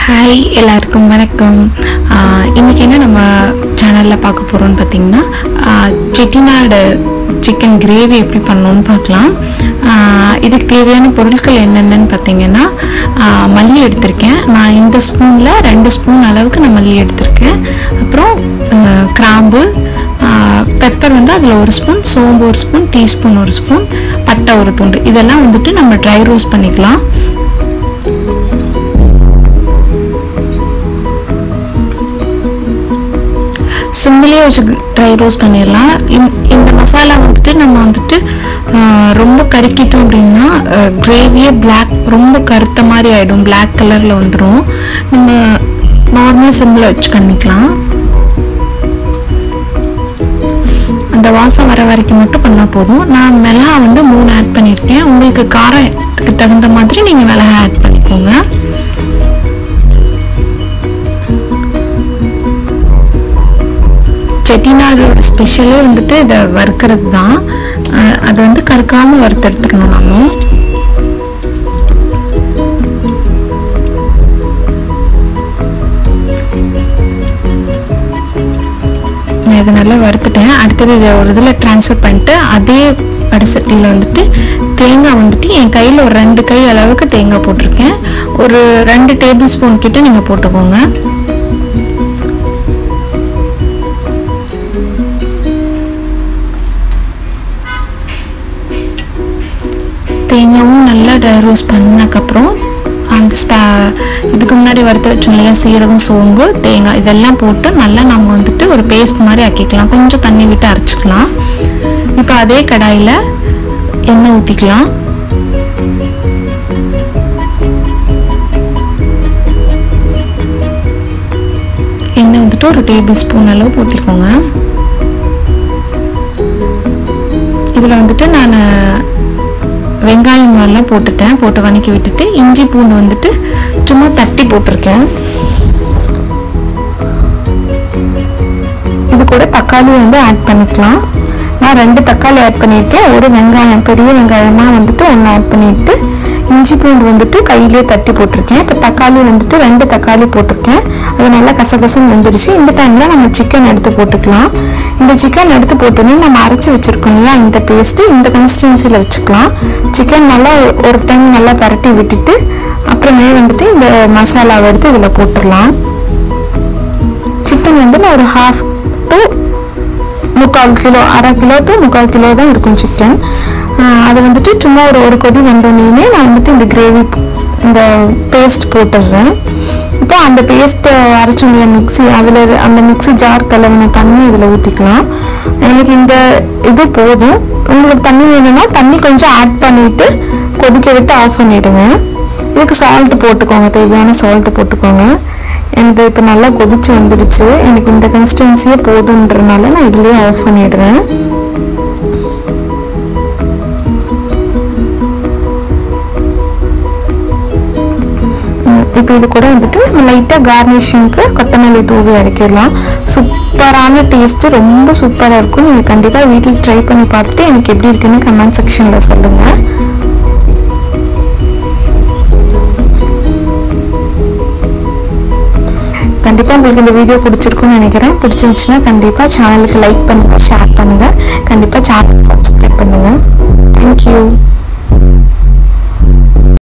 hi எல்லாருக்கும் வணக்கம் ஆஹ் இன்னைக்கு என்ன நம்ம சேனலில் பார்க்க போகிறோம்னு பார்த்தீங்கன்னா ஆஹ் செட்டிநாடு சிக்கன் கிரேவி எப்படி பண்ணணும்னு பார்க்கலாம் ஆஹ் இதுக்கு தேவையான பொருட்கள் என்னென்னு பார்த்தீங்கன்னா ஆஹ் மல்லி எடுத்திருக்கேன் நான் இந்த ஸ்பூனில் ரெண்டு ஸ்பூன் அளவுக்கு நான் மல்லி எடுத்திருக்கேன் அப்புறம் ஆஹ் கிராம்பு பெப்பர் வந்து அதில் ஒரு ஸ்பூன் சோம்பு ஒரு ஸ்பூன் டீஸ்பூன் ஒரு ஸ்பூன் பட்டை ஒரு துண்டு இதெல்லாம் வந்துட்டு நம்ம ட்ரை ரோஸ்ட் பண்ணிக்கலாம் சிம்பிளே வச்சு ட்ரை ரோஸ்ட் பண்ணிடலாம் இந்த இந்த மசாலா வந்துட்டு நம்ம வந்துட்டு ஆஹ், ரொம்ப கருக்கிட்டோம் அப்படின்னா கிரேவியே பிளாக் ரொம்ப கருத்த மாதிரி ஆகிடும் Black கலரில் வந்துடும் நம்ம நார்மல் சிம்பிளை வச்சு பண்ணிக்கலாம் அந்த வாசம் வர வரைக்கும் மட்டும் பண்ணால் போதும் நான் மிளகா வந்து மூணு ஆட் பண்ணியிருக்கேன் உங்களுக்கு காரத்துக்கு தகுந்த மாதிரி நீங்கள் மிளகா ஆட் பண்ணிக்கோங்க செட்டிநாடோட ஸ்பெஷலே வந்துட்டு இதை வறுக்கிறது தான் அஹ் அது வந்து கருக்காமல் வறுத்தெடுத்துக்கணும் நம்ம நான் இதை நல்லா வறுத்துட்டேன் அடுத்தது இதை ஒரு இதில் ட்ரான்ஸ்ஃபர் பண்ணிட்டு அதே வடசட்டியில் வந்துட்டு தேங்காய் வந்துட்டு என் கையில் ஒரு ரெண்டு கை அளவுக்கு தேங்காய் போட்டிருக்கேன் ஒரு ரெண்டு டேபிள் ஸ்பூன் கிட்ட நீங்கள் போட்டுக்கோங்க தேங்காவும் நல்லா ட்ரை ரோஸ்ட் பண்ணதுக்கப்புறம் அந்த ஸ்பா இதுக்கு முன்னாடி வறுத்து வச்சோம் இல்லையா சீரகம் சோம்பு தேங்காய் இதெல்லாம் போட்டு நல்லா நம்ம வந்துட்டு ஒரு பேஸ்ட் மாதிரி ஆக்கிக்கலாம் கொஞ்சம் தண்ணி விட்டு அரைச்சிக்கலாம் இப்போ அதே கடாயில் எண்ணெய் ஊற்றிக்கலாம் எண்ணெய் வந்துட்டு ஒரு டேபிள் ஸ்பூன் அளவு ஊற்றிக்கோங்க இதில் வந்துட்டு நான் வெங்காயம் எல்லாம் போட்டுட்டேன் போட்டு வதக்கி விட்டுட்டு இஞ்சி பூண்டு வந்துட்டு சும்மா தட்டி போட்டிருக்கேன் இது கூட தக்காளி வந்து ஆட் பண்ணிக்கலாம் நான் ரெண்டு தக்காளி ஆட் பண்ணியிருக்கேன் ஒரு வெங்காயம் பெரிய வெங்காயமாக வந்துட்டு ஒன்று ஆட் பண்ணிட்டு இஞ்சி பூண்டு வந்துட்டு கையிலே தட்டி போட்டிருக்கேன் இப்போ தக்காளி வந்துட்டு ரெண்டு தக்காளி போட்டிருக்கேன் அது நல்லா கசகசன்னு வந்துடுச்சு இந்த டைமில் நம்ம சிக்கன் எடுத்து போட்டுக்கலாம் இந்த சிக்கன் எடுத்து போட்டோன்னே நம்ம அரைச்சி வச்சுருக்கோம் இல்லையா இந்த பேஸ்ட்டு இந்த கன்சிஸ்டன்சியில் வச்சுக்கலாம் சிக்கன் நல்லா ஒரு டைம் நல்லா பரட்டி விட்டுட்டு அப்புறமே வந்துட்டு இந்த மசாலாவை எடுத்து இதில் போட்டுடலாம் சிக்கன் வந்து நான் ஒரு ஹாஃப் டு முக்கால் கிலோ அரை கிலோ டு முக்கால் கிலோ தான் இருக்கும் சிக்கன் அது வந்துட்டு சும்மா ஒரு ஒரு கொதி வந்தோடனே நான் வந்துட்டு இந்த கிரேவி இந்த பேஸ்ட் போட்டுடுறேன் இப்போ அந்த பேஸ்ட்டை அரைச்சுடைய மிக்ஸி அதில் அந்த மிக்ஸி ஜார் கலவின தண்ணி இதில் ஊற்றிக்கலாம் எனக்கு இந்த இது போதும் உங்களுக்கு தண்ணி வேணும்னா தண்ணி கொஞ்சம் ஆட் பண்ணிவிட்டு கொதிக்க விட்டு ஆஃப் பண்ணிவிடுங்க இதுக்கு சால்ட் போட்டுக்கோங்க தேவையான சால்ட் போட்டுக்கோங்க எனக்கு இப்போ நல்லா கொதிச்சு வந்துடுச்சு எனக்கு இந்த கன்சிஸ்டன்சியே போதுன்றனால நான் இதுலேயே ஆஃப் பண்ணிடுறேன் இப்போ இது கூட வந்துட்டு நம்ம லைட்டாக கார்னிஷிங்க்கு கொத்தமல்லி தூவி இறக்கிடலாம் சூப்பரான டேஸ்ட்டு ரொம்ப சூப்பராக இருக்கும் நீங்கள் கண்டிப்பாக வீட்டில் ட்ரை பண்ணி பார்த்துட்டு எனக்கு எப்படி இருக்குன்னு கமெண்ட் செக்ஷனில் சொல்லுங்கள் கண்டிப்பாக உங்களுக்கு இந்த வீடியோ பிடிச்சிருக்கும்னு நினைக்கிறேன் பிடிச்சிருந்துச்சுன்னா கண்டிப்பாக சேனலுக்கு லைக் பண்ணுங்கள் ஷேர் பண்ணுங்கள் கண்டிப்பாக சேனல் சப்ஸ்கிரைப் பண்ணுங்கள் தேங்க்யூ